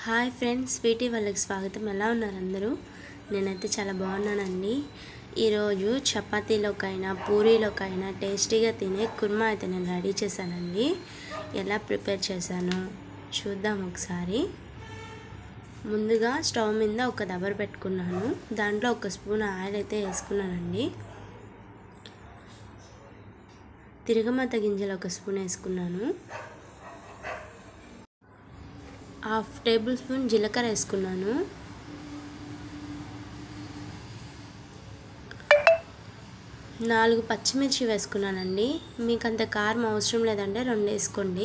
hi friends Sweety వాళ్ళకి స్వాగతం ఎలా ఉన్నారు అందరూ నేనైతే చాలా బాగున్నానండి ఈరోజు చపాతీలోకైనా పూరీలోకైనా టేస్టీగా తినే కుర్మా అయితే నేను రెడీ చేశానండి ఎలా ప్రిపేర్ చేశానో చూద్దాం ఒకసారి ముందుగా స్టవ్ మీద ఒక దబర్ పెట్టుకున్నాను దాంట్లో ఒక స్పూన్ ఆయిల్ అయితే వేసుకున్నానండి తిరగమత గింజలు ఒక స్పూన్ వేసుకున్నాను హాఫ్ టేబుల్ స్పూన్ జీలకర్ర వేసుకున్నాను నాలుగు పచ్చిమిర్చి వేసుకున్నానండి మీకు అంత కారం అవసరం లేదంటే రెండు వేసుకోండి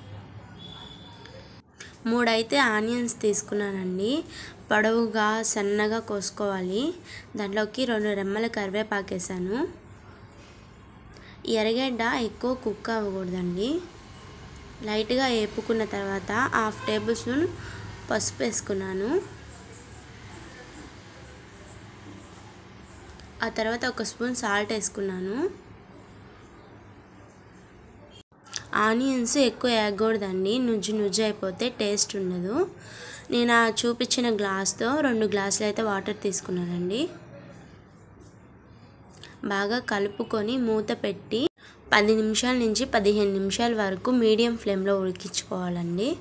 మూడైతే ఆనియన్స్ తీసుకున్నానండి పొడవుగా సన్నగా కోసుకోవాలి దాంట్లోకి రెండు రెమ్మల కరివేపాకు వేసాను ఎర్రగడ్డ ఎక్కువ కుక్ అవ్వకూడదండి లైట్గా వేపుకున్న తర్వాత హాఫ్ టేబుల్ స్పూన్ పసుపు వేసుకున్నాను ఆ తర్వాత ఒక స్పూన్ సాల్ట్ వేసుకున్నాను ఆనియన్స్ ఎక్కువ వేయకూడదండి నుజ్జు నుజ్జు అయిపోతే టేస్ట్ ఉండదు నేను ఆ చూపించిన గ్లాస్తో రెండు గ్లాసులు అయితే వాటర్ తీసుకున్నానండి బాగా కలుపుకొని మూత పెట్టి పది నిమిషాల నుంచి పదిహేను నిమిషాల వరకు మీడియం ఫ్లేమ్లో ఉడికించుకోవాలండి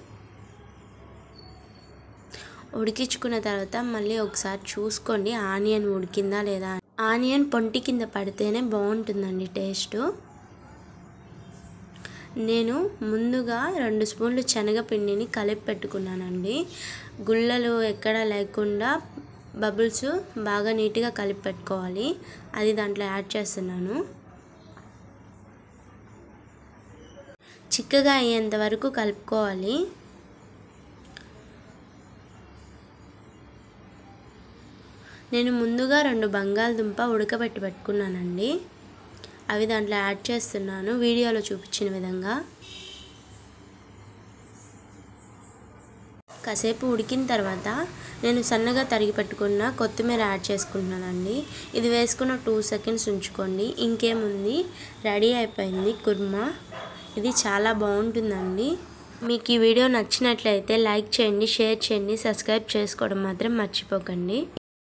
ఉడికించుకున్న తర్వాత మళ్ళీ ఒకసారి చూసుకోండి ఆనియన్ ఉడికిందా లేదా ఆనియన్ పొంటి కింద పడితేనే బాగుంటుందండి టేస్ట్ నేను ముందుగా రెండు స్పూన్లు శనగపిండిని కలిపి పెట్టుకున్నానండి గుళ్ళలు ఎక్కడ లేకుండా బబుల్స్ బాగా నీట్గా కలిపి పెట్టుకోవాలి అది దాంట్లో యాడ్ చేస్తున్నాను చిక్కగా అయ్యేంత వరకు కలుపుకోవాలి నేను ముందుగా రెండు బంగాళదుంప ఉడకబెట్టి పెట్టుకున్నానండి అవి దాంట్లో యాడ్ చేస్తున్నాను వీడియోలో చూపించిన విధంగా కాసేపు ఉడికిన తర్వాత నేను సన్నగా తరిగి పెట్టుకున్న కొత్తిమీర యాడ్ చేసుకుంటున్నానండి ఇది వేసుకున్న టూ సెకండ్స్ ఉంచుకోండి ఇంకేముంది రెడీ అయిపోయింది కుర్మా ఇది చాలా బాగుంటుందండి మీకు ఈ వీడియో నచ్చినట్లయితే లైక్ చేయండి షేర్ చేయండి సబ్స్క్రైబ్ చేసుకోవడం మాత్రం మర్చిపోకండి